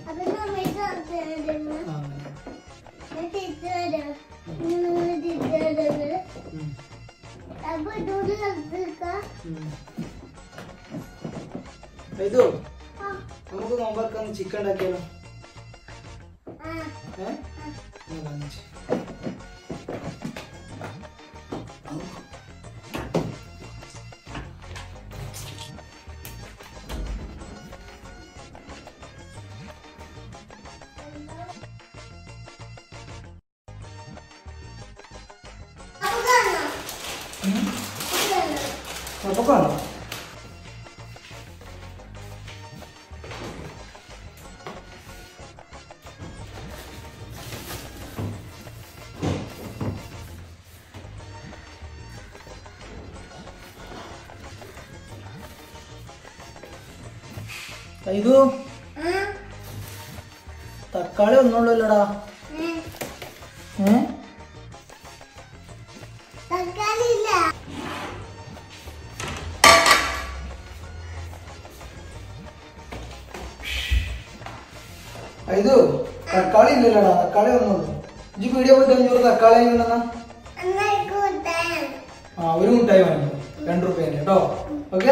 അപ്പൊ നമ്മൾ ഇത് തരുന്നു. ആ, എന്നിട്ട് ഇത് തരും. ഇങ്ങനെ ഇത് തരുന്നു. ഉം, അപ്പൊ ഇതൊന്ന് എടുക്കാം. ഉം. ഇതോ ആ, നമുക്ക് നോമ്പറക്കാൻ ചിക്കൻ ഉണ്ടാക്കിയാലോ ആ, ഏ ഒന്ന് കാണിച്ച്. അപ്പൊ കാണാം. ഉം. ഇത് കാണാം. അപ്പൊ കാണാം ഇത് ആ, തക്കാളി ഒന്നുള്ളൂല്ലടാ ഏ, ഏ തക്കാളി ഇല്ല. ഇത് തക്കാളി ഇല്ലല്ലോടാ തക്കാളി ഒന്നുള്ളൂ ഇജ്ജ് പീടിയ പോയിട്ട് അഞ്ഞൂറ് തക്കാളി വാങ്ങിക്കൊണ്ടെന്നാ എന്നാ കൂട്ടാൻ. ആ ഒരു മുട്ടായി വാങ്ങിക്കോ രണ്ട് റുപ്യേന്റെ കേട്ടോ ഓക്കെ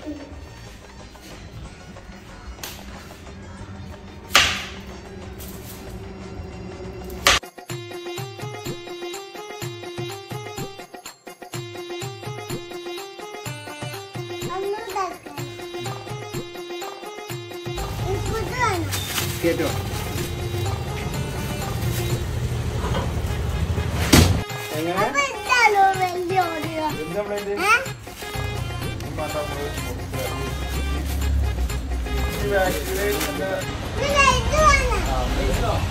അന്ന് തക്കാളി. ഉപ്പ് കാണാം. കേട്ടോ അപ്പൊ എന്താണോ വലിയ ഓടിയോ? ഏ? പിന്നെ ഇത് വേണം.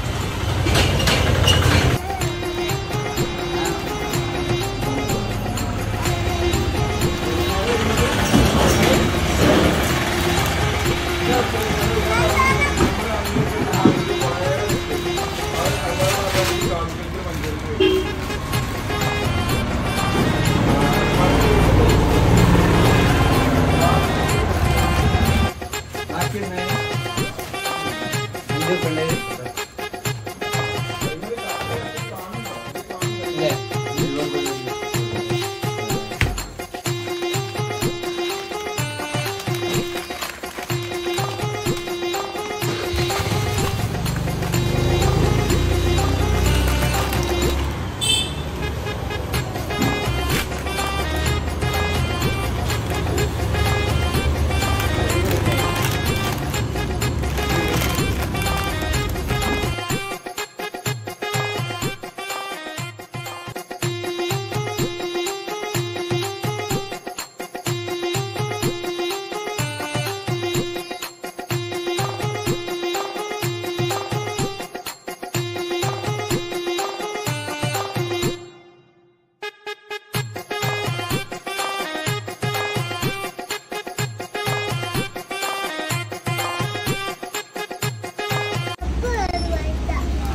ഉപ്പ് വേണ്ട.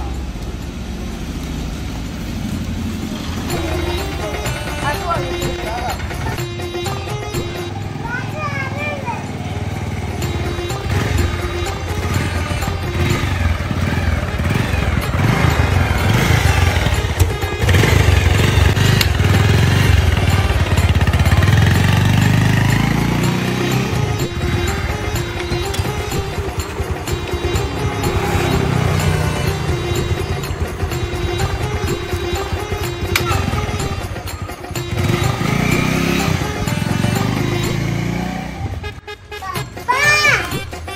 പപ്പാ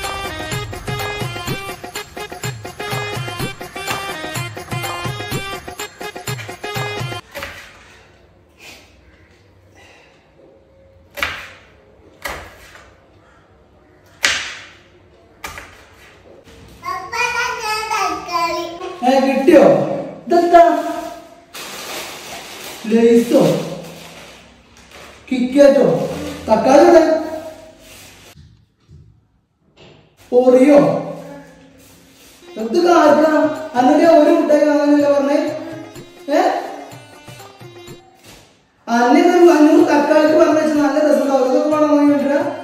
പപ്പാ തക്കാളി ഏ കിട്ടിയോ ഇതെന്താ ലേസോ കിക്കാറ്റോ തക്കാളി ഇവിടെ ഓറിയോ എന്ത് കാരണം അന്നിട്ട് ഒരു മുട്ടായി വാങ്ങാനല്ല പറഞ്ഞേ ഏ അന്നിട്ട് അഞ്ഞൂറ് തക്കാളിക്ക് പറഞ്ഞു വെച്ചാൽ നല്ല രസം ഇതൊക്കെ വേണം വാങ്ങി വെച്ചാ